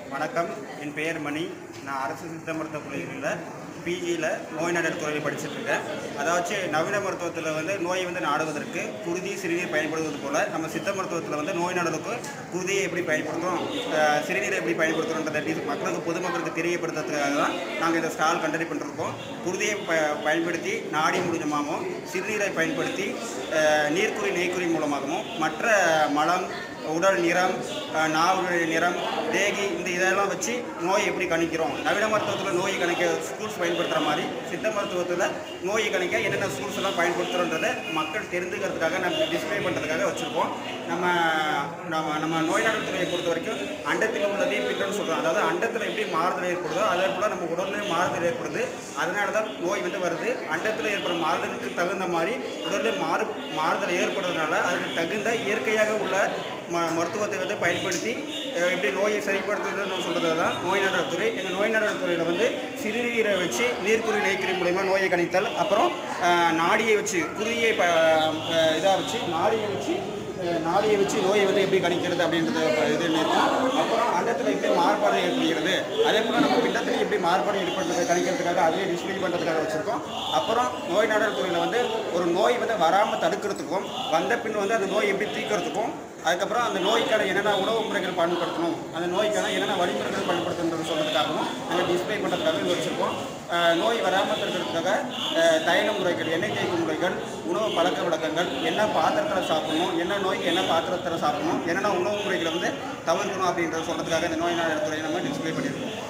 வணக்கம் என் பெயர் மணி நான் அரசு சித்த மருத்துவக் கல்லூரியில் பிஜியில் நோய் நடல் துறையில் படிச்சுட்டு இருக்கேன் அதாச்சு நவீன மருத்துவத்தில் வந்து நோயை வந்து நாடுவதற்கு குருதி சிறுநீர் பயன்படுவது போல் நம்ம சித்த மருத்துவத்தில் வந்து நோய் நடலுக்கு குருதியை எப்படி பயன்படுத்துகிறோம் அஹ், சிறுநீரை எப்படி பயன்படுத்துகிறோன்றதை டி- மக்களுக்கு பொதுமக்களுக்கு தெரியப்படுத்துறதுக்காக தான் நாங்கள் இந்த ஸ்டால் கண்டக்ட் பண்ணிருக்கோம் குருதியை ப பயன்படுத்தி நாடி மூலியமாகவும் சிறுநீரை பயன்படுத்தி அஹ், நீர்க்குறி நெய்க்குறி மூலமாகவும் மற்ற மலம் உடல் நிறம் அஹ், நாவுடைய நிறம் தேகி இந்த இதெல்லாம் வச்சு நோயை எப்படி கணிக்கிறோம் நவீன மருத்துவத்தில் நோயை கணிக்க ஸ்கூல்ஸ் பயன்படுத்துகிற மாதிரி சித்த மருத்துவத்தில் நோயை கணிக்க என்னென்ன ஸ்கூல்ஸ் எல்லாம் பயன்படுத்துகிறோன்றதை மக்கள் தெரிஞ்சுக்கிறதுக்காக நம்ம டிஸ்பிளே பண்ணுறதுக்காக வச்சுருக்கோம் நம்ம நம்ம நம்ம நோய் நலத்துறையை பொறுத்த வரைக்கும் அண்டத்தில் உள்ளதே பின்னன்னு சொல்கிறோம் அதாவது அண்டத்தில் எப்படி மாறுதல் ஏற்படுதோ அதே போல் நம்ம உடல்லையும் மாறுதல் ஏற்படுது அதனால தான் நோய் வந்து வருது அண்டத்தில் ஏற்படும் மாறுதலுக்கு தகுந்த மாதிரி உடலில் மாறு மாறுதல் ஏற்படுறதுனால அதுக்கு தகுந்த இயற்கையாக உள்ள ம மருத்துவத்தை வந்து பயன்படுத்தி அஹ், எப்படி நோயை சரிப்படுத்துறதுன்னு சொல்கிறது தான் நோய் நலத்துறை எங்கள் நோய் நலத்துறையில் வந்து சிறுநீரை வச்சு நீர்க்குறி நெய்க்குறி மூலயமா நோயை கணித்தல் அப்புறம் அஹ், நாடியை வச்சு குருதியை ப இதாக வச்சு நாடியை வச்சு அஹ், நாடியை வச்சு நோயை வந்து எப்படி கணிக்கிறது அப்படின்றத ப- இது இருக்கும் அப்புறம் அண்டத்தில் எப்படி மாறுபாடு ஏற்படுகிறது அதே போல் நம்ம பிண்டத்தில் எப்படி மாறுபாடு ஏற்படுறது கணிக்கிறதுக்காக அதே டிஸ்பிளே பண்ணுறதுக்காக வச்சுருக்கோம் அப்புறம் நோய் நடல் துறையில் வந்து ஒரு நோய் வந்து வராமல் தடுக்கிறதுக்கும் வந்த பின் வந்து அந்த நோய் எப்படி தீர்க்கறதுக்கும் அதுக்கப்புறம் அந்த நோய்க்கான என்னென்ன உணவு முறைகள் பயன்படுத்தணும் அந்த நோய்க்கான என்னென்ன வழிமுறைகள் பயன்படுத்தணுன்றது சொல்கிறதுக்காகவும் நாங்கள் டிஸ்பிளே பண்ணுறதுக்காக இது வச்சுருக்கோம் அஹ் நோய் வராமல் தடுக்கிறதுக்காக அஹ் தைல முறைகள் எண்ணெய் தேய்க்கும் முறைகள் உணவு பழக்க வழக்கங்கள் என்ன பாத்திரத்தில் சாப்பிடணும் என்ன நோய்க்கு என்ன பாத்திரத்தில் சாப்பிடணும் என்னென்ன உணவு முறைகளை வந்து தவிர்க்கணும் அப்படின்றத சொல்கிறதுக்காக இந்த நோய் நல துறையை நம்ம டிஸ்பிளே பண்ணியிருக்கோம்